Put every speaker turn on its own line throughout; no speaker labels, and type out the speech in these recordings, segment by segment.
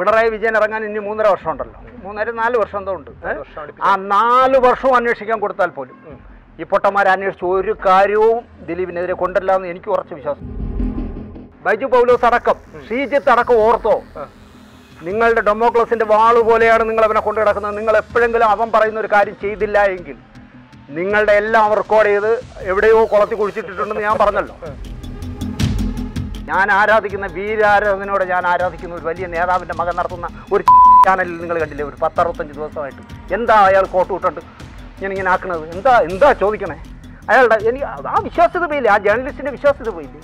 പിണറായി വിജയൻ ഇറങ്ങാൻ ഇനി മൂന്നര വർഷം ഉണ്ടല്ലോ മൂന്നര നാല് വർഷം എന്തോ ഉണ്ട് ഏ?
വർഷം അടുപ്പിച്ച്.
ആ നാല് വർഷവും അന്വേഷിക്കാൻ കൊടുത്താൽ പോലും ഈ പൊട്ടന്മാരെ അന്വേഷിച്ച് ഒരു കാര്യവും ദിലീപിനെതിരെ കൊണ്ടല്ല എന്ന് എനിക്ക് ഉറച്ച വിശ്വാസം ബൈജു പൗലോസ് അടക്കം ശ്രീജിത്ത് അടക്കം ഓർത്തോ നിങ്ങളുടെ ഡെമോക്രസിന്റെ വാള് പോലെയാണ് നിങ്ങൾ അവനെ കൊണ്ടു കിടക്കുന്നത് നിങ്ങൾ എപ്പോഴെങ്കിലും അവൻ പറയുന്ന ഒരു കാര്യം ചെയ്തില്ല എങ്കിൽ നിങ്ങളുടെ എല്ലാം റെക്കോർഡ് ചെയ്ത് എവിടെയോ കുളത്തി കുഴിച്ചിട്ടിട്ടുണ്ടെന്ന് ഞാൻ പറഞ്ഞല്ലോ ഞാൻ ആരാധിക്കുന്ന വീരാരാധനയോടെ ഞാൻ ആരാധിക്കുന്ന ഒരു വലിയ നേതാവിൻ്റെ മകൻ നടത്തുന്ന ഒരു ചാനലിൽ നിങ്ങൾ കണ്ടില്ലേ ഒരു പത്തറുപത്തഞ്ച് ദിവസമായിട്ട് എന്താ അയാൾ കോട്ട് വിട്ടിട്ട് ഞാൻ ഇങ്ങനെ ആക്കുന്നത് എന്താ എന്താ ചോദിക്കണേ അയാളുടെ എനിക്ക് ആ വിശ്വാസ്യത പോയില്ലേ ആ ജേർണലിസ്റ്റിൻ്റെ വിശ്വാസ്യത പോയില്ലേ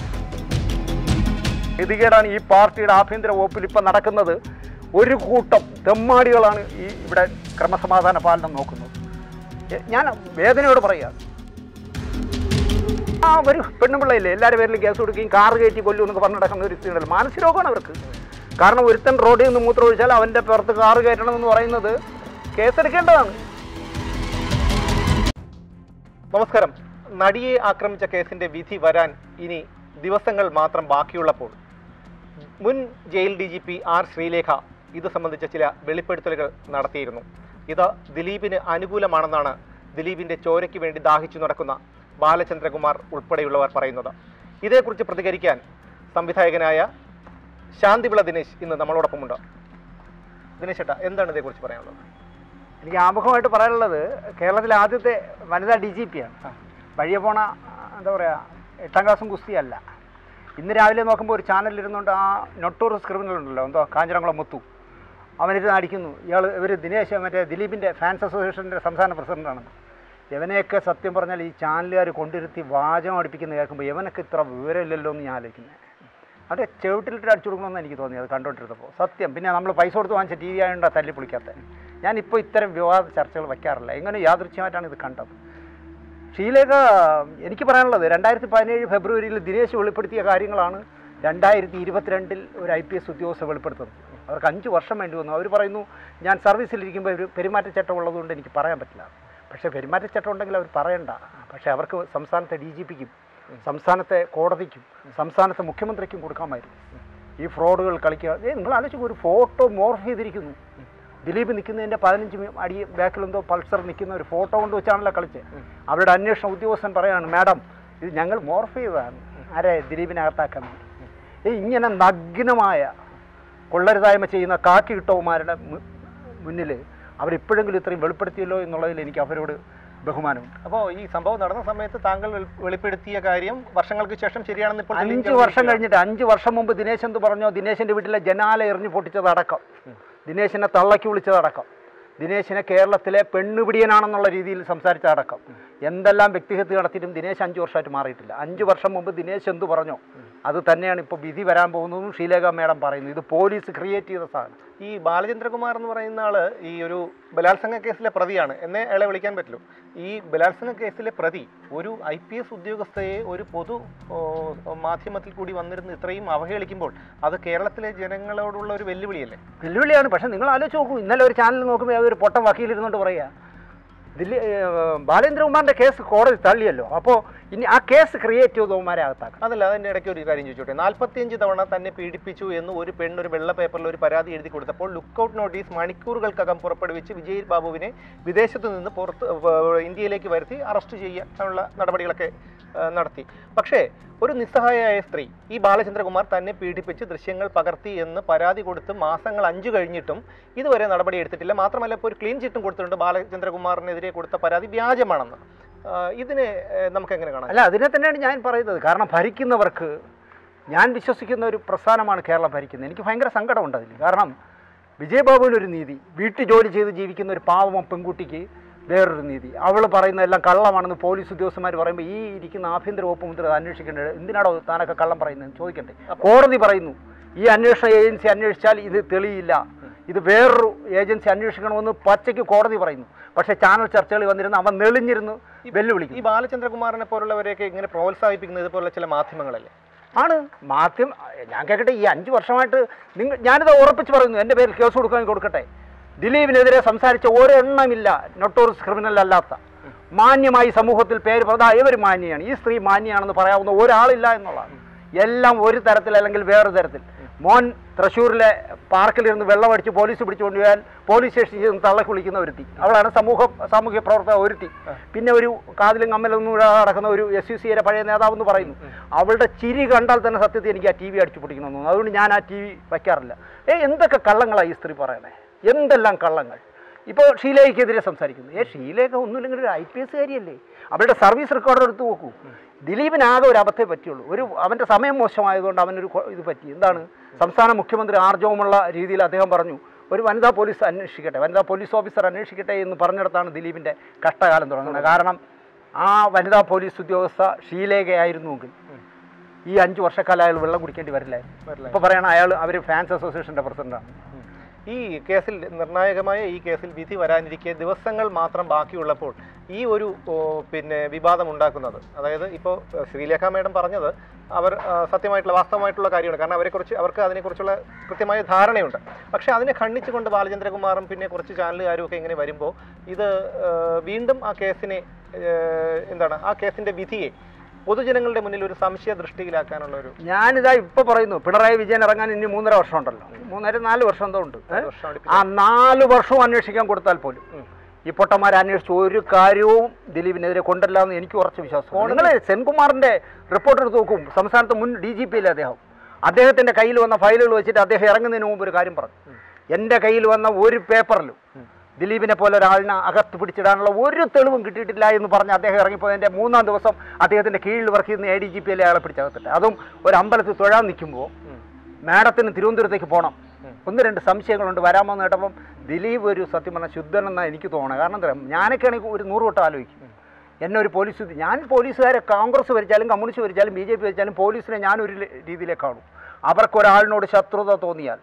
ഗതികേടാണ് ഈ പാർട്ടിയുടെ ആഭ്യന്തര വകുപ്പിൽ ഇപ്പം നടക്കുന്നത് ഒരു കൂട്ടം തെമ്മാടികളാണ് ഈ ഇവിടെ ക്രമസമാധാന പാലനം നോക്കുന്നത് എ- ഞാൻ വേദനയോട് പറയുക ആ ഒരു പെണ്ണുപിള്ളയില്ലേ എല്ലാവരുടെ പേരിലും കേസ് കൊടുക്കുകയും കാറ് കയറ്റി കൊല്ലും എന്നൊക്കെ പറഞ്ഞ് നടക്കുന്ന ഒരു സ്ഥിതിയുണ്ടല്ലോ മാനസിക രോഗമാണ് അവർക്ക് കാരണം ഒരുത്തൻ റോഡിൽ നിന്ന് മൂത്രം ഒഴിച്ചാൽ അവൻ്റെ പുറത്ത് കാറ് കയറ്റണമെന്ന് പറയുന്നത് കേസെടുക്കേണ്ടതാണ്
നമസ്കാരം നടിയെ ആക്രമിച്ച കേസിന്റെ വിധി വരാൻ ഇനി ദിവസങ്ങൾ മാത്രം ബാക്കിയുള്ളപ്പോൾ മുൻ jail D G P R Sreelekha ഇത് സംബന്ധിച്ച ചില വെളിപ്പെടുത്തലുകൾ നടത്തിയിരുന്നു ഇത് ദിലീപിന് അനുകൂലമാണെന്നാണ് ദിലീപിന്റെ ചോരയ്ക്ക് വേണ്ടി ദാഹിച്ചു നടക്കുന്ന ബാലചന്ദ്രകുമാർ ഉൾപ്പെടെയുള്ളവർ പറയുന്നത് ഇതേക്കുറിച്ച് പ്രതികരിക്കാൻ സംവിധായകനായ ശാന്തിവിള ദിനേശ് ഇന്ന് നമ്മളോടൊപ്പമുണ്ട് ദിനേശ് ചേട്ടാ എന്താണ് ഇതേക്കുറിച്ച് പറയാനുള്ളത്
എനിക്ക് ആമുഖമായിട്ട് പറയാനുള്ളത് കേരളത്തിലെ ആദ്യത്തെ വനിതാ ഡി ജി പി ആണ് വഴിയെ പോണ എന്താ പറയുക എട്ടാം ക്ലാസ്സും കുസ്തിയല്ല ഇന്ന് രാവിലെ നോക്കുമ്പോൾ ഒരു ചാനലിൽ ഇരുന്നുകൊണ്ട് ആ നൊട്ടോറിയസ് ക്രിമിനൽ ഉണ്ടല്ലോ എന്തോ കാഞ്ഞിരംകുളം മുത്തു അവനിരുന്ന് അടിക്കുന്നു ഇയാൾ ഇവർ ദിനേശ് മറ്റേ ദിലീപിൻ്റെ ഫാൻസ് അസോസിയേഷൻ്റെ സംസ്ഥാന പ്രസിഡൻ്റാണ് ഇവനെയൊക്കെ സത്യം പറഞ്ഞാൽ ഈ ചാനലുകാർ കൊണ്ടിരുത്തി വാചകം അടുപ്പിക്കുന്ന കേൾക്കുമ്പോൾ ഇവനൊക്കെ ഇത്ര വിവരമില്ലല്ലോ എന്ന് ഞാൻ ആലോചിക്കുന്നത് അത് ചെവിട്ടിലിട്ട് അടിച്ചു കൊടുക്കണമെന്ന് എനിക്ക് തോന്നി അത് കണ്ടുകൊണ്ടിരുന്നപ്പോൾ സത്യം പിന്നെ നമ്മൾ പൈസ കൊടുത്ത് വാങ്ങിച്ച ടി വി ആയതുകൊണ്ട് തല്ലി പൊളിക്കാത്ത ഞാനിപ്പോൾ ഇത്തരം വിവാദ ചർച്ചകൾ വയ്ക്കാറില്ല എങ്ങനെ യാദൃച്ഛ്യമായിട്ടാണ് ഇത് കണ്ടത് ഷീലേഖ എനിക്ക് പറയാനുള്ളത് രണ്ടായിരത്തി പതിനേഴ് ഫെബ്രുവരിയിൽ ദിനേശ് വെളിപ്പെടുത്തിയ കാര്യങ്ങളാണ് രണ്ടായിരത്തി ഇരുപത്തിരണ്ടിൽ ഒരു ഐ പി എസ് ഉദ്യോഗസ്ഥ വെളിപ്പെടുത്തുന്നത് അവർക്ക് അഞ്ച് വർഷം വേണ്ടി വന്നു അവർ പറയുന്നു ഞാൻ സർവീസിലിരിക്കുമ്പോൾ ഒരു പെരുമാറ്റച്ചട്ടം ഉള്ളതുകൊണ്ട് എനിക്ക് പറയാൻ പറ്റില്ല പക്ഷേ പെരുമാറ്റച്ചട്ടം ഉണ്ടെങ്കിൽ അവർ പറയണ്ട പക്ഷേ അവർക്ക് സംസ്ഥാനത്തെ ഡി ജി പിക്കും സംസ്ഥാനത്തെ കോടതിക്കും സംസ്ഥാനത്തെ മുഖ്യമന്ത്രിക്കും കൊടുക്കാമായിരുന്നു ഈ ഫ്രോഡുകൾ കളിക്കുക ഏ നിങ്ങൾ ആലോചിക്കും ഒരു ഫോട്ടോ മോർഫ് ചെയ്തിരിക്കുന്നു ദിലീപ് നിൽക്കുന്നതിൻ്റെ പതിനഞ്ച് മി- അടി ബാക്കിലെന്തോ പൾസർ നിൽക്കുന്ന ഒരു ഫോട്ടോ കൊണ്ട് വെച്ചാണല്ലോ കളിച്ചത് അവരുടെ അന്വേഷണ ഉദ്യോഗസ്ഥൻ പറയാണ് മാഡം ഇത് ഞങ്ങൾ മോർഫ് ചെയ്തതാണ് ആരെ ദിലീപിനകത്താക്കാൻ വേണ്ടി ഏ ഇങ്ങനെ നഗ്നമായ കൊള്ളരുതായ്മ ചെയ്യുന്ന കാക്കി കിട്ടവന്മാരുടെ മുന്നിൽ അവരിപ്പോഴെങ്കിലും ഇത്രയും വെളിപ്പെടുത്തിയല്ലോ എന്നുള്ളതിൽ എനിക്ക് അവരോട് ബഹുമാനമുണ്ട്
അപ്പോൾ ഈ സംഭവം നടന്ന സമയത്ത് താങ്കൾ വെളി- വെളിപ്പെടുത്തിയ കാര്യം വർഷങ്ങൾക്ക് ശേഷം ശരിയാണെന്ന് ഇപ്പോൾ
അഞ്ച്
തെളിയിക്കാൻ
വർഷം
വേണ്ടിയിട്ടാണ്.
കഴിഞ്ഞിട്ട് അഞ്ച് വർഷം മുമ്പ് ദിനേശ് എന്ത് പറഞ്ഞോ ദിനേശിൻ്റെ വീട്ടിലെ ജനാല എറിഞ്ഞു പൊട്ടിച്ചതടക്കം ദിനേശിനെ തള്ളക്കി വിളിച്ചതടക്കം ദിനേശിനെ കേരളത്തിലെ പെണ്ണുപിടിയനാണെന്നുള്ള രീതിയിൽ സംസാരിച്ചതടക്കം എന്തെല്ലാം വ്യക്തിഹത്യ നടത്തിയിട്ടും ദിനേശ് അഞ്ച് വർഷമായിട്ട് മാറിയിട്ടില്ല അഞ്ച് വർഷം മുമ്പ് ദിനേശ് എന്ത് പറഞ്ഞോ അത് തന്നെയാണ് ഇപ്പോൾ വിധി വരാൻ പോകുന്നതും ഷീലേഖ മേഡം പറയുന്നു ഇത് പോലീസ് ക്രിയേറ്റ് ചെയ്ത സാധനം
ഈ ബാലചന്ദ്രകുമാർ എന്ന് പറയുന്ന ആള് ഈ ഒരു ബലാത്സംഗ കേസിലെ പ്രതിയാണ് എന്നെ അയാളെ വിളിക്കാൻ പറ്റുള്ളൂ ഈ ബലാത്സംഗ കേസിലെ പ്രതി ഒരു ഐ പി എസ് ഉദ്യോഗസ്ഥയെ ഒരു പൊതു ഓ, മാധ്യമത്തിൽ കൂടി വന്നിരുന്ന് ഇത്രയും അവഹേളിക്കുമ്പോൾ അത് കേരളത്തിലെ ജനങ്ങളോടുള്ള ഒരു വെല്ലുവിളിയല്ലേ
വെല്ലുവിളിയാണ് പക്ഷേ നിങ്ങൾ ആലോചിച്ച് നോക്കൂ ഇന്നലെ ഒരു ചാനൽ നോക്കുമ്പോൾ അതൊരു പൊട്ടം വക്കീലിരുന്നുകൊണ്ട് പറയുക ദില്ലി ഏഹ്, ബാലേന്ദ്രകുമാറിൻ്റെ കേസ് കോടതി തള്ളിയല്ലോ അപ്പോൾ ഇനി ആ കേസ് ക്രിയേറ്റ് ചെയ്തവന്മാരെ അകത്താക്കണം
അതല്ല അതിൻ്റെ ഇടയ്ക്ക് ഒരു കാര്യം ചോദിച്ചോട്ടെ നാൽപ്പത്തിയഞ്ച് തവണ തന്നെ പീഡിപ്പിച്ചു എന്ന് ഒരു പെണ്ണ് ഒരു വെള്ള പേപ്പറിൽ ഒരു പരാതി എഴുതി കൊടുത്തപ്പോൾ ലുക്കൌട്ട് നോട്ടീസ് മണിക്കൂറുകൾക്കകം പുറപ്പെടുവിച്ച് വിജയ് ബാബുവിനെ വിദേശത്തു നിന്ന് പുറത്ത് വ- ഇന്ത്യയിലേക്ക് വരുത്തി അറസ്റ്റ് ചെയ്യാനുള്ള നടപടികളൊക്കെ ആ, നടത്തി പക്ഷേ ഒരു നിസ്സഹായയായ സ്ത്രീ ഈ ബാലചന്ദ്രകുമാർ തന്നെ പീഡിപ്പിച്ച് ദൃശ്യങ്ങൾ പകർത്തി എന്ന് പരാതി കൊടുത്ത് മാസങ്ങൾ അഞ്ചു കഴിഞ്ഞിട്ടും ഇതുവരെ നടപടി എടുത്തിട്ടില്ല മാത്രമല്ല ഇപ്പോൾ ഒരു ക്ലീൻ ചിറ്റും കൊടുത്തിട്ടുണ്ട് ബാലചന്ദ്രകുമാറിനെതിരെ കൊടുത്ത പരാതി വ്യാജമാണെന്ന് ആ, ഇതിനെ ഏ, നമുക്ക് എങ്ങനെ കാണാം
അല്ല അതിനെ തന്നെയാണ് ഞാൻ പറയുന്നത് കാരണം ഭരിക്കുന്നവർക്ക് ഞാൻ വിശ്വസിക്കുന്ന ഒരു പ്രസ്ഥാനമാണ് കേരളം ഭരിക്കുന്നത് എനിക്ക് ഭയങ്കര സങ്കടമുണ്ട് അതിൽ കാരണം വിജയബാബുവിനൊരു നീതി വീട്ടു ജോലി ചെയ്ത് ജീവിക്കുന്ന ഒരു പാവം പെൺകുട്ടിക്ക് വേറൊരു നീതി അവൾ പറയുന്ന എല്ലാം കള്ളമാണെന്ന് പോലീസ് ഉദ്യോഗസ്ഥന്മാർ പറയുമ്പോൾ ഈ ഇരിക്കുന്ന ആഭ്യന്തര വകുപ്പ് മന്ത്രി അത് അന്വേഷിക്കേണ്ടത് എന്തിനാണോ താനൊക്കെ കള്ളം പറയുന്നത് ചോദിക്കട്ടെ കോടതി പറയുന്നു ഈ അന്വേഷണ ഏജൻസി അന്വേഷിച്ചാൽ ഇത് തെളിയില്ല ഇത് വേറൊരു ഏജൻസി അന്വേഷിക്കണമെന്ന് പച്ചയ്ക്ക് കോടതി പറയുന്നു പക്ഷേ ചാനൽ ചർച്ചകളിൽ വന്നിരുന്ന് അവൻ നെളിഞ്ഞിരുന്ന് വെല്ലുവിളിക്കും
ഈ ബാലചന്ദ്രകുമാറിനെ പോലുള്ളവരെയൊക്കെ ഇങ്ങനെ പ്രോത്സാഹിപ്പിക്കുന്നത് ഇതുപോലുള്ള ചില മാധ്യമങ്ങളല്ലേ
ആണ് മാധ്യമ ഞാൻ കേൾക്കട്ടെ ഈ അഞ്ച് വർഷമായിട്ട് നിങ്ങൾ ഞാനിത് ഉറപ്പിച്ച് പറയുന്നു എൻ്റെ പേരിൽ കേസ് കൊടുക്കാൻ കൊടുക്കട്ടെ ദിലീപിനെതിരെ സംസാരിച്ച ഒരെണ്ണമില്ല നൊട്ടോറിയസ് ക്രിമിനൽ അല്ലാത്ത മാന്യമായി സമൂഹത്തിൽ പേര് പറഞ്ഞാൽ ഇവർ മാന്യയാണ് ഈ സ്ത്രീ മാന്യയാണെന്ന് പറയാവുന്ന ഒരാളില്ല എന്നുള്ളതാണ് എല്ലാം ഒരു തരത്തിൽ അല്ലെങ്കിൽ വേറെ തരത്തിൽ മോൻ തൃശ്ശൂരിലെ പാർക്കിലിരുന്ന് വെള്ളം അടിച്ച് പോലീസ് പിടിച്ചുകൊണ്ട് പോയാൽ പോലീസ് സ്റ്റേഷനിൽ ചെന്ന് തള്ളക്കി വിളിക്കുന്ന ഒരുത്തി അവളാണ് സമൂഹ സാമൂഹ്യ പ്രവർത്തക ഒരുത്തി പിന്നെ ഒരു കാതിലും കമ്മലൊന്നും ഇടാതെ നടക്കുന്ന ഒരു എസ് യു സിയുടെ പഴയ നേതാവെന്ന് പറയുന്നു അവളുടെ ചിരി കണ്ടാൽ തന്നെ സത്യത്തിൽ എനിക്ക് ആ ടി വി അടിച്ചു പിടിക്കണമെന്ന് തോന്നുന്നു അതുകൊണ്ട് ഞാൻ ആ ടി വി വയ്ക്കാറില്ല ഏ എന്തൊക്കെ കള്ളങ്ങളാണ് ഈ സ്ത്രീ പറയണേ എന്തെല്ലാം കള്ളങ്ങൾ ഇപ്പോൾ ഷീലയ്ക്കെതിരെ സംസാരിക്കുന്നു ഏ ഷീലയൊക്കെ ഒന്നുമില്ലെങ്കിൽ ഒരു ഐ പി എസ് കാര്യല്ലേ അവരുടെ സർവീസ് റെക്കോർഡ് എടുത്ത് നോക്കൂ ദിലീപിന് ആകെ ഒരു അബദ്ധമേ പറ്റിയുള്ളൂ ഒരു അവൻ്റെ സമയം മോശമായതുകൊണ്ട് അവനൊരു കൊ- ഇത് പറ്റി എന്താണ് സംസ്ഥാന മുഖ്യമന്ത്രി ആർജവമുള്ള രീതിയിൽ അദ്ദേഹം പറഞ്ഞു ഒരു വനിതാ പോലീസ് അന്വേഷിക്കട്ടെ വനിതാ പോലീസ് ഓഫീസർ അന്വേഷിക്കട്ടെ എന്ന് പറഞ്ഞിടത്താണ് ദിലീപിൻ്റെ കഷ്ടകാലം തുടങ്ങുന്നത് കാരണം ആ വനിതാ പോലീസ് ഉദ്യോഗസ്ഥ ഷീലേഖയായിരുന്നുവെങ്കിൽ ഈ അഞ്ച് വർഷക്കാലം അയാൾ വെള്ളം കുടിക്കേണ്ടി വരില്ലായിരുന്നു
വരില്ല.
ഇപ്പോൾ പറയണം അയാൾ അവർ ഫാൻസ് അസോസിയേഷൻ്റെ പ്രസിഡന്റാണ്
ഈ കേസിൽ നിർണായകമായ ഈ കേസിൽ വിധി വരാനിരിക്കെ ദിവസങ്ങൾ മാത്രം ബാക്കിയുള്ളപ്പോൾ ഈ ഒരു ഓ, പിന്നെ വിവാദം ഉണ്ടാക്കുന്നത് അതായത് ഇപ്പോൾ ശ്രീലേഖ മേഡം പറഞ്ഞത് അവർ ആ, സത്യമായിട്ടുള്ള വാസ്തവമായിട്ടുള്ള കാര്യമാണ് കാരണം അവരെക്കുറിച്ച് അവർക്ക് അതിനെക്കുറിച്ചുള്ള കൃത്യമായ ധാരണയുണ്ട് പക്ഷേ അതിനെ ഖണ്ഡിച്ചുകൊണ്ട് ബാലചന്ദ്രകുമാറും പിന്നെ കുറച്ച് ചാനലുകാരും ഒക്കെ ഇങ്ങനെ വരുമ്പോൾ ഇത് ആ, വീണ്ടും ആ കേസിനെ ആ, എന്താണ് ആ കേസിന്റെ വിധിയെ പൊതുജനങ്ങളുടെ മുന്നിൽ ഒരു സംശയ ദൃഷ്ടിയിലാക്കാനുള്ള ഒരു
ഞാനിതാ ഇപ്പൊ പറയുന്നു പിണറായി വിജയൻ ഇറങ്ങാൻ ഇനി മൂന്നര വർഷം ഉണ്ടല്ലോ മൂന്നര നാല് വർഷം എന്തോ ഉണ്ട് ഏ?
വർഷം അടുപ്പിച്ച്
ആ നാല് വർഷവും അന്വേഷിക്കാൻ കൊടുത്താൽ പോലും ഈ പൊട്ടന്മാരെ അന്വേഷിച്ച് ഒരു കാര്യവും ദിലീപിനെതിരെ കൊണ്ടല്ല എന്ന് എനിക്ക് ഉറച്ച വിശ്വാസം നിങ്ങൾ സെൻകുമാറിന്റെ റിപ്പോർട്ട് എടുത്ത് നോക്കും സംസ്ഥാനത്ത് മുൻ ഡി ജി പി അല്ലേ അദ്ദേഹം അദ്ദേഹത്തിന്റെ കയ്യിൽ വന്ന ഫയലുകൾ വെച്ചിട്ട് അദ്ദേഹം ഇറങ്ങുന്നതിന് മുമ്പ് ഒരു കാര്യം പറഞ്ഞു എൻ്റെ കയ്യിൽ വന്ന ഒരു പേപ്പറിലും ദിലീപിനെ പോലെ ഒരാളിനെ അകത്ത് പിടിച്ചിടാനുള്ള ഒരു തെളിവും കിട്ടിയിട്ടില്ല എന്ന് പറഞ്ഞ് അദ്ദേഹം ഇറങ്ങിപ്പോയതിൻ്റെ മൂന്നാം ദിവസം അദ്ദേഹത്തിൻ്റെ കീഴിൽ വർക്ക് ചെയ്യുന്ന എ ഡി ജി പി അല്ലേ അയാളെ പിടിച്ചകത്തിട്ട് അതും ഒരു അമ്പലത്തിൽ തൊഴാൻ നിൽക്കുമ്പോൾ മാഡത്തിന് തിരുവനന്തപുരത്തേക്ക് പോകണം ഒന്ന് രണ്ട് സംശയങ്ങളുണ്ട് വരാമോ എന്ന് കേട്ടപ്പം ദിലീപ് ഒരു സത്യം പറഞ്ഞാൽ ശുദ്ധനെന്നാണ് എനിക്ക് തോന്നുന്നത് കാരണം എന്താ പറയുക ഞാനൊക്കെയാണെങ്കിൽ ഒരു നൂറ് വട്ടം ആലോചിക്കും എന്നെ ഒരു പോലീസ് ഉദ്യ- ഞാൻ പോലീസുകാരെ കോൺഗ്രസ് ഭരിച്ചാലും കമ്മ്യൂണിസ്റ്റ് ഭരിച്ചാലും ബി ജെ പി ഭരിച്ചാലും പോലീസിനെ ഞാനൊരു ല- രീതിയിലേ കാണും അവർക്കൊരാളിനോട് ശത്രുത തോന്നിയാൽ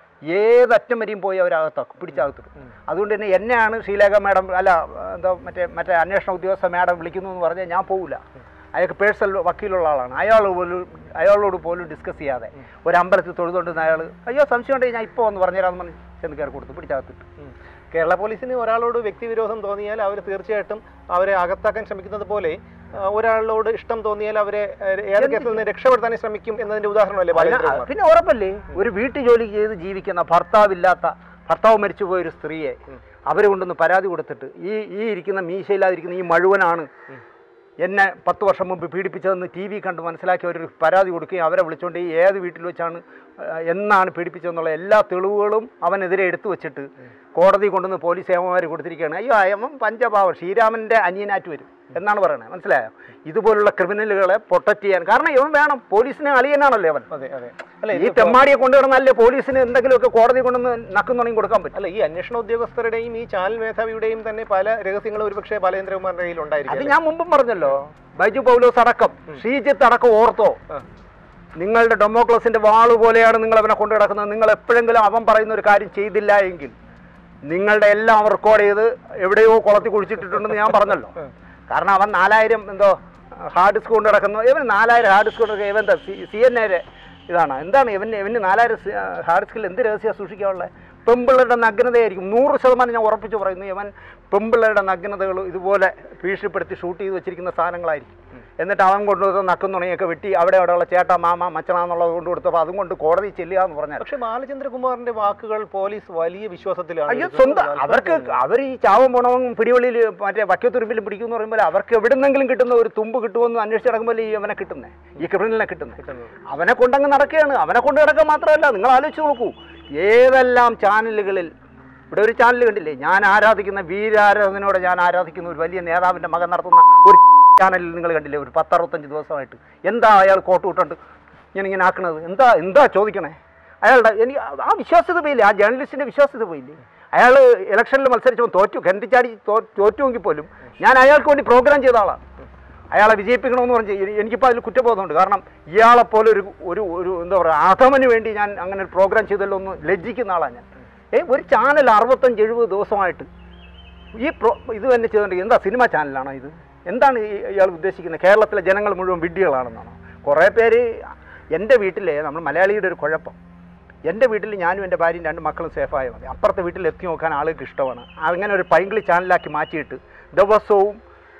ഏതറ്റം വരെയും പോയി അവരകത്താക്കും പിടിച്ചകത്തിടും അതുകൊണ്ട് തന്നെ എന്നെയാണ് ശ്രീലേഖ മാഡം അല്ല എന്താ മറ്റേ മറ്റേ അന്വേഷണ ഉദ്യോഗസ്ഥ മാഡം വിളിക്കുന്നു എന്ന് പറഞ്ഞാൽ ഞാൻ പോകില്ല അയാൾക്ക് പേഴ്സണൽ വക്കീലുള്ള ആളാണ് അയാൾ പോലും അയാളോട് പോലും ഡിസ്കസ് ചെയ്യാതെ ഒരു അമ്പലത്തിൽ തൊഴുതുകൊണ്ടിരുന്ന അയാൾ അയ്യോ സംശയം ഉണ്ടെങ്കിൽ ഞാൻ ഇപ്പോൾ ഒന്ന് പറഞ്ഞുതരാമെന്ന് പറഞ്ഞ് ചെന്ന് കയറി കൊടുത്തു പിടിച്ചകത്തിട്ടു
ഉം. കേരള പോലീസിന് ഒരാളോട് വ്യക്തിവിരോധം തോന്നിയാൽ അവർ തീർച്ചയായിട്ടും അവരെ അകത്താക്കാൻ ശ്രമിക്കുന്നത് പോലെ ആ, ഒരാളോട് ഇഷ്ടം തോന്നിയാൽ അവരെ ഏഹ്, ഏത് കേസിൽ നിന്ന് രക്ഷപ്പെടുത്താൻ ശ്രമിക്കും എന്നതിന്റെ ഉദാഹരണമല്ലേ
പിന്നെ
ബാലേന്ദ്രകുമാർ
പിന്നെ ഉറപ്പല്ലേ ഒരു വീട്ടു ജോലി ചെയ്ത് ജീവിക്കുന്ന ഭർത്താവില്ലാത്ത ഭർത്താവ് മരിച്ചുപോയ ഒരു സ്ത്രീയെ അവർ കൊണ്ടൊന്ന് പരാതി കൊടുത്തിട്ട് ഈ ഈ ഇരിക്കുന്ന മീശയില്ലാതിരിക്കുന്ന ഈ മഴുവനാണ് എന്നെ പത്ത് വർഷം മുമ്പ് പീഡിപ്പിച്ചതെന്ന് ടി വി കണ്ട് മനസ്സിലാക്കി ഒരു പരാതി കൊടുക്കുകയും അവരെ വിളിച്ചുകൊണ്ട് ഈ ഏത് വീട്ടിൽ വെച്ചാണ് ആ, എന്നാണ് പീഡിപ്പിച്ചതെന്നുള്ള എല്ലാ തെളിവുകളും അവനെതിരെ എടുത്തു വെച്ചിട്ട് കോടതി കൊണ്ടുവന്ന് പോലീസ് ഏമമാർ കൊടുത്തിരിക്കുകയാണ് അയ്യോ അയമം പഞ്ചപാവം ശ്രീരാമൻ്റെ അനിയനാറ്റ് വരും എന്നാണ് പറയുന്നത് മനസ്സിലായോ ഇതുപോലുള്ള ക്രിമിനലുകളെ പ്രൊട്ടക്ട് ചെയ്യാൻ കാരണം ഇവൻ വേണം പോലീസിനെ അളിയനാണല്ലോ അവൻ
അതെ അതെ അല്ല
ഈ
ഇത്
തെമ്മാടിയെ കൊണ്ടുവരണല്ലേ പോലീസിന് എന്തെങ്കിലുമൊക്കെ കോടതി കൊണ്ടുവന്ന് നക്കുന്നുണ്ടെങ്കിൽ കൊടുക്കാൻ പറ്റും
അല്ല ഈ അന്വേഷണ ഉദ്യോഗസ്ഥരുടെയും ഈ ചാനൽ മേധാവിയുടെയും തന്നെ പല രഹസ്യങ്ങളും ഒരുപക്ഷെ ബാലേന്ദ്രകുമാറിന്റെ കയ്യിൽ
അത്
ഉണ്ടായിരിക്കും
ഞാൻ മുമ്പും പറഞ്ഞല്ലോ ബൈജു പൗലോസ് അടക്കം ശ്രീജിത്ത് അടക്കം ഓർത്തോ
ആ.
നിങ്ങളുടെ ഡെമോക്രസിന്റെ വാള് പോലെയാണ് നിങ്ങൾ അവനെ കൊണ്ടു കിടക്കുന്നത് നിങ്ങൾ എപ്പോഴെങ്കിലും അവൻ പറയുന്ന ഒരു കാര്യം ചെയ്തില്ല എങ്കിൽ നിങ്ങളുടെ എല്ലാം റെക്കോർഡ് ചെയ്ത് എവിടെയോ കുളത്തി കുഴിച്ചിട്ടിട്ടുണ്ടെന്ന് ഞാൻ പറഞ്ഞല്ലോ കാരണം അവൻ നാലായിരം എന്തോ ഹാർഡ് ഡിസ്ക് കൊണ്ട് കിടക്കുന്നു ഇവൻ നാലായിരം ഹാർഡ് ഡിസ്ക് കൊണ്ട് ഇവൻ സി എൻ എയുടെ ഇതാണ് എന്താണ് ഇവന് ഇവന് നാലായിരം ഹാർഡ് ഡിസ്കിൽ എന്ത് രഹസ്യ സൂക്ഷിക്കാനുള്ളത് പെമ്പിള്ളയുടെ നഗ്നതയായിരിക്കും നൂറ് ശതമാനം ഞാൻ ഉറപ്പിച്ച് പറയുന്നു ഇവൻ പെമ്പിള്ളയുടെ നഗ്നതകൾ ഇതുപോലെ ഭീഷണിപ്പെടുത്തി ഷൂട്ട് ചെയ്ത് വെച്ചിരിക്കുന്ന സാധനങ്ങളായിരിക്കും എന്നിട്ട് അവൻ കൊണ്ടുവന്ന് നക്കും തുണയൊക്കെ വെട്ടി അവിടെ അവിടെയുള്ള ചേട്ടാ മാമ മച്ചണ എന്നുള്ളത് കൊണ്ട് കൊടുത്തപ്പോൾ അതും കൊണ്ട് കോടതി ചെല്ലുക എന്ന് പറഞ്ഞാൽ
പക്ഷെ ബാലചന്ദ്രകുമാറിന്റെ വാക്കുകൾ പോലീസ് വലിയ വിശ്വാസത്തിലാണ്
അയ്യോ
എടുക്കുന്നത്.
സ്വന്തം
അത്ഭുതം
അവർക്ക്
തോന്നുന്നു.
അവർ ഈ ചാവും പോണവും പിടിവള്ളിയിൽ മറ്റേ വക്കത്തുരുമ്പിലും പിടിക്കുമെന്ന് പറയുമ്പോൾ അവർക്ക് എവിടുന്നെങ്കിലും കിട്ടുന്ന ഒരു തുമ്പ് കിട്ടുമെന്ന് അന്വേഷിച്ച് നടക്കുമ്പോൾ ഈ അവനെ കിട്ടുന്നത് ഈ ക്രിമിനലിനെ കിട്ടുന്നത്
കിട്ടുന്നത്.
അവനെ കൊണ്ടങ്ങ് നടക്കുകയാണ് അവനെ കൊണ്ട് നടക്കുക മാത്രമല്ല നിങ്ങൾ ആലോചിച്ച് നോക്കൂ ഏതെല്ലാം ചാനലുകളിൽ ഇവിടെ ഒരു ചാനൽ കണ്ടില്ലേ ഞാൻ ആരാധിക്കുന്ന വീരാരാധനയോടെ ഞാൻ ആരാധിക്കുന്ന ഒരു വലിയ നേതാവിൻ്റെ മകൻ നടത്തുന്ന ഒരു ചാനലിൽ നിങ്ങൾ കണ്ടില്ലേ ഒരു പത്തറുപത്തഞ്ച് ദിവസമായിട്ട് എന്താ അയാൾ കോട്ട് വിട്ടുണ്ട് ഇങ്ങനെ ഇങ്ങനെ ആക്കണത് എന്താ എന്താ ചോദിക്കണേ അയാളുടെ എനിക്ക് ആ വിശ്വാസ്യത പോയില്ലേ ആ ജേർണലിസ്റ്റിൻ്റെ വിശ്വാസ്യത പോയില്ലേ അയാൾ ഇലക്ഷനിൽ മത്സരിച്ചപ്പോൾ തോറ്റു കണ്ടിച്ചാടി തോ- തോറ്റുവെങ്കിൽ പോലും ഞാൻ അയാൾക്ക് വേണ്ടി പ്രോഗ്രാം ചെയ്ത ആളാണ് അയാളെ വിജയിപ്പിക്കണമെന്ന് പറഞ്ഞ് എനി- എനിക്കിപ്പോൾ അതിൽ കുറ്റബോധമുണ്ട് കാരണം ഇയാളെപ്പോലെ ഒരു ഒരു ഒരു എന്താ പറയുക അധമന് വേണ്ടി ഞാൻ അങ്ങനെ ഒരു പ്രോഗ്രാം ചെയ്തല്ലോ ഒന്ന് ലജ്ജിക്കുന്ന ആളാണ് ഞാൻ ഏ ഒരു ചാനൽ അറുപത്തഞ്ച് എഴുപത് ദിവസമായിട്ട് ഈ പ്രോ ഇത് തന്നെ ചെയ്തുകൊണ്ടിരിക്കുന്നത് എന്താ സിനിമ ചാനലാണോ ഇത് എന്താണ് ഈ- ഇയാൾ ഉദ്ദേശിക്കുന്നത് കേരളത്തിലെ ജനങ്ങൾ മുഴുവൻ വിഡ്ഢികളാണെന്നാണോ കുറേ പേര് എൻ്റെ വീട്ടിലെ നമ്മൾ മലയാളിയുടെ ഒരു കുഴപ്പം എൻ്റെ വീട്ടിൽ ഞാനും എൻ്റെ ഭാര്യയും രണ്ട് മക്കളും സേഫായാൽ മതി അപ്പുറത്തെ വീട്ടിൽ എത്തി നോക്കാൻ ആളുകൾക്ക് ഇഷ്ടമാണ് അങ്ങനെ ഒരു പൈങ്കിളി ചാനലാക്കി മാറ്റിയിട്ട് ദിവസവും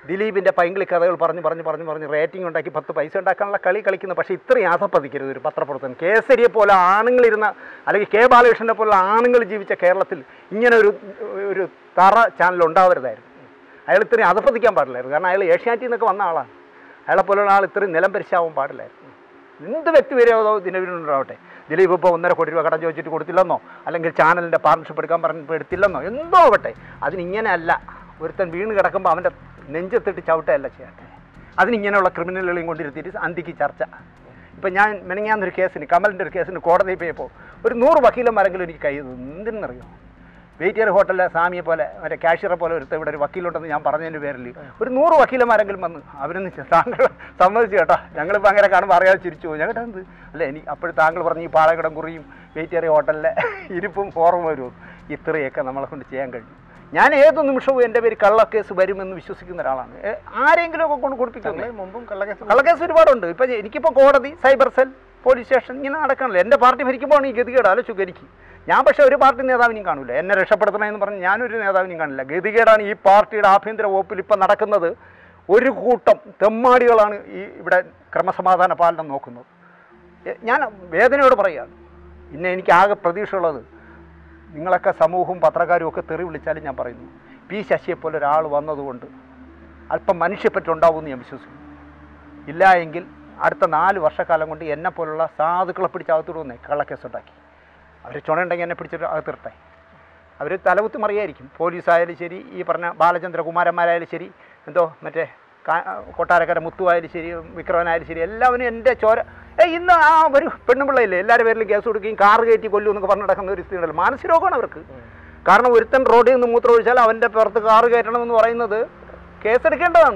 ദിലീപിൻ്റെ പൈങ്കിളി കഥകൾ പറഞ്ഞ് പറഞ്ഞ് പറഞ്ഞ് പറഞ്ഞ് റേറ്റിംഗ് ഉണ്ടാക്കി പത്ത് പൈസ ഉണ്ടാക്കാനുള്ള കളി കളിക്കുന്നു പക്ഷേ ഇത്രയും അധപ്പതിക്കരുത് ഒരു പത്രപ്രവർത്തനം കേസരിയെ പോലെ ആണുങ്ങളിരുന്ന അല്ലെങ്കിൽ കെ ബാലകൃഷ്ണനെ പോലെ ആണുങ്ങൾ ജീവിച്ച കേരളത്തിൽ ഇങ്ങനെ ഒരു ഒരു തറ ചാനൽ ഉണ്ടാവരുതായിരുന്നു അയാൾ ഇത്രയും അധപ്പതിക്കാൻ പാടില്ലായിരുന്നു കാരണം അയാൾ ഏഷ്യാനെറ്റിൽ നിന്നൊക്കെ വന്ന ആളാണ് അയാളെ പോലുള്ള ആൾ ഇത്രയും നിലം പരിശാവാൻ പാടില്ലായിരുന്നു എന്ത് വ്യക്തിവിരോധമോ ദിനവിനുണ്ടാവട്ടെ ദിലീപ് ഇപ്പോൾ ഒന്നര കോടി രൂപ കടം ചോദിച്ചിട്ട് കൊടുത്തില്ലെന്നോ അല്ലെങ്കിൽ ചാനലിൻ്റെ പാർട്ണർഷിപ്പ് എടുക്കാൻ പറഞ്ഞപ്പോൾ എടുത്തില്ലെന്നോ എന്തോ ആവട്ടെ അതിനിങ്ങനെയല്ല ഒരുത്തൻ വീണ് കിടക്കുമ്പോൾ അവൻ്റെ നെഞ്ചത്തിട്ട് ചവിട്ടയല്ല ചെയ്യട്ടെ അതിനിങ്ങനെയുള്ള ക്രിമിനലുകളെയും കൊണ്ടിരുത്തിയിട്ട് അന്തിക്ക് ചർച്ച ഇപ്പം ഞാൻ മെനങ്ങാന്നൊരു കേസിന് കമലിൻ്റെ ഒരു കേസിന് കോടതിയിൽ പോയപ്പോൾ ഒരു നൂറ് വക്കീലന്മാരെങ്കിലും എനിക്ക് കൈ തന്നു എന്തിനെന്നറിയോ വെയിറ്റിയർ ഹോട്ടലിലെ സ്വാമിയെ പോലെ മറ്റേ കാഷ്യറെ പോലെ ഒരുത്ത ഇവിടെ ഒരു വക്കീലുണ്ടെന്ന് ഞാൻ പറഞ്ഞതിൻ്റെ പേരിൽ ഒരു നൂറ് വക്കീലന്മാരെങ്കിലും വന്ന് അവരൊന്ന് ചെ- താങ്കൾ സമ്മതിച്ചു കേട്ടോ ഞങ്ങളിപ്പോൾ അങ്ങനെ കാണുമ്പോൾ അറിയാതെ ചിരിച്ചു പോകും ഞങ്ങളുടെ എന്ത് അല്ല എനിക്ക് അപ്പോഴും താങ്കൾ പറഞ്ഞ് ഈ പാളകടം കുറിയും വെയിറ്റിയർ ഹോട്ടലിലെ ഇരിപ്പും ഫോറും വരും ഇത്രയൊക്കെ നമ്മളെ കൊണ്ട് ചെയ്യാൻ കഴിയും ഞാൻ ഏത് നിമിഷവും എൻ്റെ പേര് കള്ളക്കേസ് വരുമെന്ന് വിശ്വസിക്കുന്ന ഒരാളാണ് ഏ, ആരെങ്കിലും ഒക്കെ കൊണ്ട് കൊടുപ്പിക്കുന്നത്
താങ്കൾ മുമ്പും കള്ളക്കേസ്
കള്ളക്കേസ് ഒരുപാടുണ്ട് ഇപ്പം എനിക്കിപ്പോൾ കോടതി സൈബർ സെൽ പോലീസ് സ്റ്റേഷൻ ഇങ്ങനെ നടക്കണല്ലോ എൻ്റെ പാർട്ടി ഭരിക്കുമ്പോൾ ഈ ഗതികേട് ആലോചിക്കുക എനിക്ക് ഞാൻ പക്ഷേ ഒരു പാർട്ടി നേതാവിനെയും കാണൂല എന്നെ രക്ഷപ്പെടുത്തണമെന്ന് പറഞ്ഞ് ഞാനൊരു നേതാവിനെയും കാണില്ല ഗതികേടാണ് ഈ പാർട്ടിയുടെ ആഭ്യന്തര വകുപ്പിൽ ഇപ്പം നടക്കുന്നത് ഒരു കൂട്ടം തെമ്മാടികളാണ് ഈ ഇവിടെ ക്രമസമാധാന പാലനം നോക്കുന്നത് എ- ഞാൻ വേദനയോട് പറയുകയാണ് പിന്നെ എനിക്ക് ആകെ പ്രതീക്ഷയുള്ളത് നിങ്ങളൊക്കെ സമൂഹവും പത്രക്കാരും ഒക്കെ തെറി വിളിച്ചാലും ഞാൻ പറയുന്നു പി ശശിയെപ്പോലെ ഒരാൾ വന്നതുകൊണ്ട് അല്പം മനുഷ്യപ്പറ്റുണ്ടാവുമെന്ന് ഞാൻ വിശ്വസിക്കുന്നു ഇല്ല എങ്കിൽ അടുത്ത നാല് വർഷക്കാലം കൊണ്ട് എന്നെ പോലുള്ള സാധുക്കളെ പിടിച്ച് അകത്തിടുവന്നേ കള്ളക്കേസ് ഉണ്ടാക്കി അവർ ചുണയുണ്ടെങ്കിൽ എന്നെ പിടിച്ചിട്ട് അകത്തിരട്ടെ അവർ തലകുത്തി മറിയായിരിക്കും പോലീസായാലും ശരി ഈ പറഞ്ഞ ബാലചന്ദ്രകുമാരന്മാരായാലും ശരി എന്തോ മറ്റേ കാ- കൊട്ടാരക്കര മുത്തു ആയാലും ശരി വിക്രമനായാലും ശരി എല്ലാവരും എൻ്റെ ചോര ഏ ഇന്ന് ആ ഒരു പെണ്ണുപിള്ളയില്ലേ എല്ലാവരുടെ പേരിലും കേസ് കൊടുക്കുകയും കാറ് കയറ്റി കൊല്ലും എന്നൊക്കെ പറഞ്ഞ് നടക്കുന്ന ഒരു സ്ഥിതി ഉണ്ടല്ലോ മാനസിക രോഗമാണ് അവർക്ക് കാരണം ഒരുത്തൻ റോഡിൽ നിന്ന് മൂത്രം ഒഴിച്ചാൽ അവൻ്റെ പുറത്ത് കാറ് കയറ്റണമെന്ന് പറയുന്നത് കേസെടുക്കേണ്ടതാണ്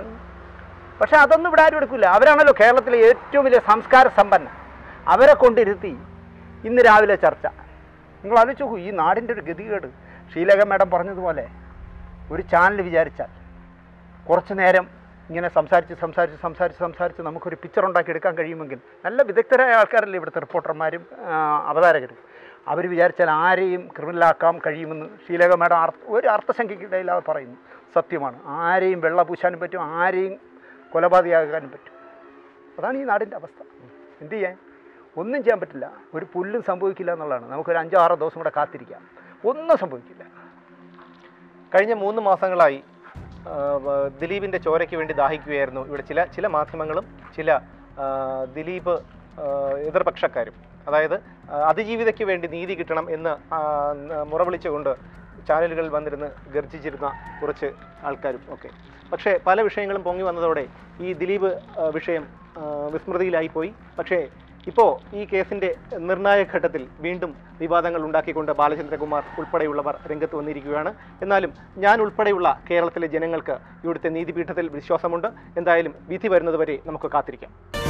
പക്ഷെ അതൊന്നും ഇവിടെ ആരും എടുക്കില്ല അവരാണല്ലോ കേരളത്തിലെ ഏറ്റവും വലിയ സംസ്കാര സമ്പന്ന അവരെ കൊണ്ടിരുത്തി ഇന്ന് രാവിലെ ചർച്ച നിങ്ങൾ ആലോചിച്ച് നോക്കൂ ഈ നാടിൻ്റെ ഒരു ഗതികേട് ശ്രീലേഖ മാഡം പറഞ്ഞതുപോലെ ഒരു ചാനൽ വിചാരിച്ചാൽ കുറച്ച് നേരം ഇങ്ങനെ സംസാരിച്ച് സംസാരിച്ച് സംസാരിച്ച് സംസാരിച്ച് നമുക്കൊരു പിക്ചർ ഉണ്ടാക്കി എടുക്കാൻ കഴിയുമെങ്കിൽ നല്ല വിദഗ്ധരായ ആൾക്കാരല്ലേ ഇവിടുത്തെ റിപ്പോർട്ടർമാരും ആ, അവതാരകരും അവർ വിചാരിച്ചാൽ ആരെയും ക്രിമിനലാക്കാൻ കഴിയുമെന്ന് ശ്രീലേഖ മാഡം അർത്ഥ ഒരു അർത്ഥശങ്കയ്ക്കിടയില്ലാതെ പറയുന്നു സത്യമാണ് ആരെയും വെള്ള പൂശാനും പറ്റും ആരെയും കൊലപാതകയാകാനും പറ്റും അതാണ് ഈ നാടിൻ്റെ അവസ്ഥ എന്ത് ചെയ്യാൻ ഒന്നും ചെയ്യാൻ പറ്റില്ല ഒരു പുല്ലും സംഭവിക്കില്ല എന്നുള്ളതാണ് നമുക്കൊരു അഞ്ചോ ആറോ ദിവസം കൂടെ കാത്തിരിക്കാം ഒന്നും സംഭവിക്കില്ല
കഴിഞ്ഞ മൂന്ന് മാസങ്ങളായി ആ, വ- ദിലീപിന്റെ ചോരയ്ക്ക് വേണ്ടി ദാഹിക്കുകയായിരുന്നു ഇവിടെ ചില ചില മാധ്യമങ്ങളും ചില ആ, ദിലീപ് ആ, എതിർപക്ഷക്കാരും അതായത് ആ, അതിജീവിതയ്ക്ക് വേണ്ടി നീതി കിട്ടണം എന്ന് ആ, ന- മുറവിളിച്ചുകൊണ്ട് ചാനലുകളിൽ വന്നിരുന്ന് ഗർജിച്ചിരുന്ന കുറച്ച് ആൾക്കാരും ഒക്കെ പക്ഷേ പല വിഷയങ്ങളും പൊങ്ങി വന്നതോടെ ഈ ദിലീപ് ആ, വിഷയം ആ, വിസ്മൃതിയിലായി പോയി പക്ഷേ ഇപ്പോൾ ഈ കേസിന്റെ നിർണായക ഘട്ടത്തിൽ വീണ്ടും വിവാദങ്ങൾ ഉണ്ടാക്കിക്കൊണ്ട് ബാലചന്ദ്രകുമാർ ഉൾപ്പെടെയുള്ളവർ രംഗത്ത് വന്നിരിക്കുകയാണ് എന്നാലും ഞാൻ ഉൾപ്പെടെയുള്ള കേരളത്തിലെ ജനങ്ങൾക്ക് ഇവിടുത്തെ നീതിപീഠത്തിൽ വിശ്വാസമുണ്ട് എന്തായാലും വിധി വരുന്നതുവരെ നമുക്ക് കാത്തിരിക്കാം